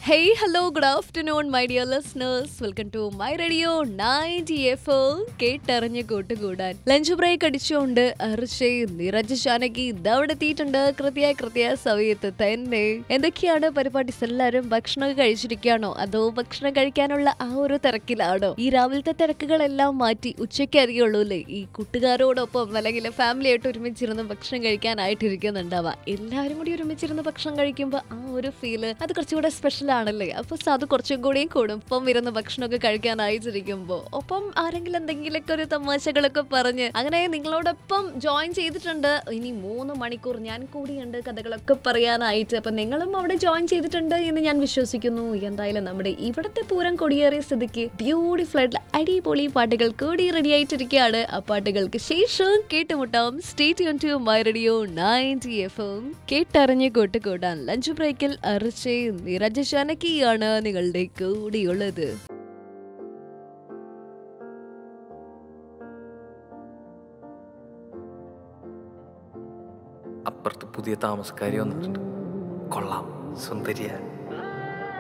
Hey, hello, good afternoon, my dear listeners. Welcome to my radio 90 FM. കേട്ടറിഞ്ഞ് കൂട്ടുകൂടാൻ lunch break അടിച്ചുകൊണ്ട് അർഷേ നിരജ് ഷാനകി ഇതവിടെ എത്തിയിട്ടുണ്ട് കൃത്യ കൃത്യ സമയത്ത് തന്നെ എന്തൊക്കെയാണ് പരിപാടീസ് എല്ലാവരും ഭക്ഷണം കഴിച്ചിരിക്കുകയാണോ അതോ ഭക്ഷണം കഴിക്കാനുള്ള ആ ഒരു തിരക്കിലാണോ ഈ രാവിലത്തെ തിരക്കുകളെല്ലാം മാറ്റി ഉച്ചയ്ക്ക് അറിയുള്ളൂ അല്ലേ ഈ കൂട്ടുകാരോടൊപ്പം അല്ലെങ്കിൽ ഫാമിലി ആയിട്ട് ഒരുമിച്ചിരുന്ന് ഭക്ഷണം കഴിക്കാനായിട്ടിരിക്കുന്നുണ്ടാവാം എല്ലാവരും കൂടി ഒരുമിച്ചിരുന്ന് ഭക്ഷണം കഴിക്കുമ്പോൾ ആ ഒരു ഫീല് അത് കുറച്ചുകൂടെ സ്പെഷ്യൽ ആണല്ലേ അപ്പൊ അത് കുറച്ചും കൂടിയും കൂടും ഒപ്പം ഇരുന്ന് ഭക്ഷണമൊക്കെ കഴിക്കാനായിട്ടിരിക്കുമ്പോൾ ഒപ്പം ആരെങ്കിലും എന്തെങ്കിലുമൊക്കെ ഒരു തമാശകളൊക്കെ പറഞ്ഞ് അങ്ങനെ നിങ്ങളോടൊപ്പം ജോയിൻ ചെയ്തിട്ടുണ്ട് ഇനി മൂന്ന് മണിക്കൂർ ഞാൻ കൂടിയുണ്ട് കഥകളൊക്കെ പറയാനായിട്ട് അപ്പൊ നിങ്ങളും അവിടെ ജോയിൻ ചെയ്തിട്ടുണ്ട് എന്ന് ഞാൻ വിശ്വസിക്കുന്നു എന്തായാലും നമ്മുടെ ഇവിടുത്തെ പൂരം കൊടിയേറിയ സ്ഥിതിക്ക് ബ്യൂട്ടിഫുൾ ആയിട്ടുള്ള അടിപൊളി പാട്ടുകൾ കൂടി റെഡി ആയിട്ടിരിക്കുകയാണ് ആ പാട്ടുകൾക്ക് ശേഷം കേട്ടുമുട്ടാം സ്റ്റേറ്റ് യൂൺ to my radio ninety F M കേട്ടറിഞ്ഞ് കൂട്ടുകൂടാൻ ലഞ്ച് ബ്രേക്കിൽ അറിച്ചേ നിരജ ശാനകിയാണ് നിങ്ങളുടെ കൂടിയുള്ളത് അപ്പുറത്ത് പുതിയ താമസക്കാരി വന്നിട്ടുണ്ട് കൊള്ളാം സുന്ദരിയ